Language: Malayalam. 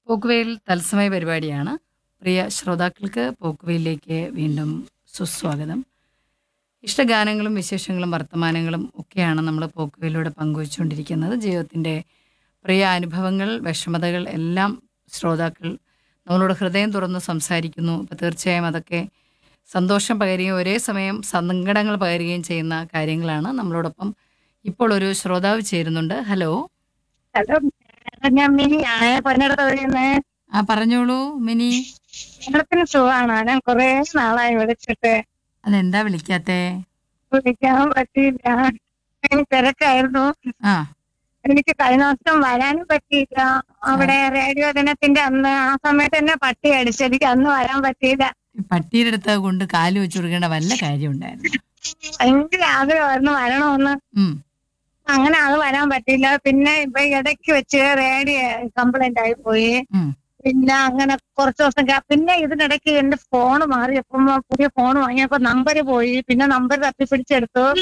പോക്കുവെയിൽ തത്സമയ പരിപാടിയാണ് പ്രിയ ശ്രോതാക്കൾക്ക് പോക്കുവെയിലേക്ക് വീണ്ടും സുസ്വാഗതം ഇഷ്ടഗാനങ്ങളും വിശേഷങ്ങളും വർത്തമാനങ്ങളും ഒക്കെയാണ് നമ്മൾ പോക്കുവെയിലൂടെ പങ്കുവച്ചുകൊണ്ടിരിക്കുന്നത് ജീവിതത്തിൻ്റെ പ്രിയ അനുഭവങ്ങൾ വിഷമതകൾ എല്ലാം ശ്രോതാക്കൾ നമ്മളോട് ഹൃദയം തുറന്ന് സംസാരിക്കുന്നു അപ്പോൾ തീർച്ചയായും അതൊക്കെ സന്തോഷം പകരുകയും ഒരേ സമയം സങ്കടങ്ങൾ പകരുകയും ചെയ്യുന്ന കാര്യങ്ങളാണ് നമ്മളോടൊപ്പം ഇപ്പോൾ ഒരു ശ്രോതാവ് ചേരുന്നുണ്ട് ഹലോ ഹലോ ഞാൻ മിനിയാണ് പൊന്നിടത്ത് പറയുന്നത് ആ പറഞ്ഞോളൂ മിനി കേരളത്തിന് സുഖമാണ് ഞാൻ കുറെ നാളായി വിളിച്ചിട്ട് അതെന്താ വിളിക്കാത്തേ വിളിക്കാൻ പറ്റിയില്ല എനിക്ക് തിരക്കായിരുന്നു ആ എനിക്ക് കഴിഞ്ഞ ദിവസം വരാനും പറ്റിയില്ല അവിടെ റേഡിയോ ദിനത്തിന്റെ അന്ന് ആ സമയത്ത് തന്നെ പട്ടി അടിച്ചു എനിക്ക് അന്ന് വരാൻ പറ്റിയില്ല ഈ പട്ടിയുടെ അടുത്ത് കൊണ്ട് കാല് വെച്ച് കൊടുക്കേണ്ട വല്ല കാര്യം ഉണ്ടായിരുന്നു ഭയങ്കര ആഗ്രഹമായിരുന്നു വരണമെന്ന് ഉം അങ്ങനെ അത് വരാൻ പറ്റിയില്ല പിന്നെ ഇപ്പൊ ഇടയ്ക്ക് വെച്ച് റേഡിയോ കംപ്ലൈന്റ് ആയി പോയി ഉം പിന്നെ അങ്ങനെ കുറച്ച് ദിവസം ഗ്യാ- പിന്നെ ഇതിനിടയ്ക്ക് എന്റെ ഫോൺ മാറിയപ്പോ പുതിയ ഫോൺ വാങ്ങിയപ്പോ നമ്പർ പോയി പിന്നെ നമ്പർ തപ്പിപ്പിടിച്ചെടുത്തു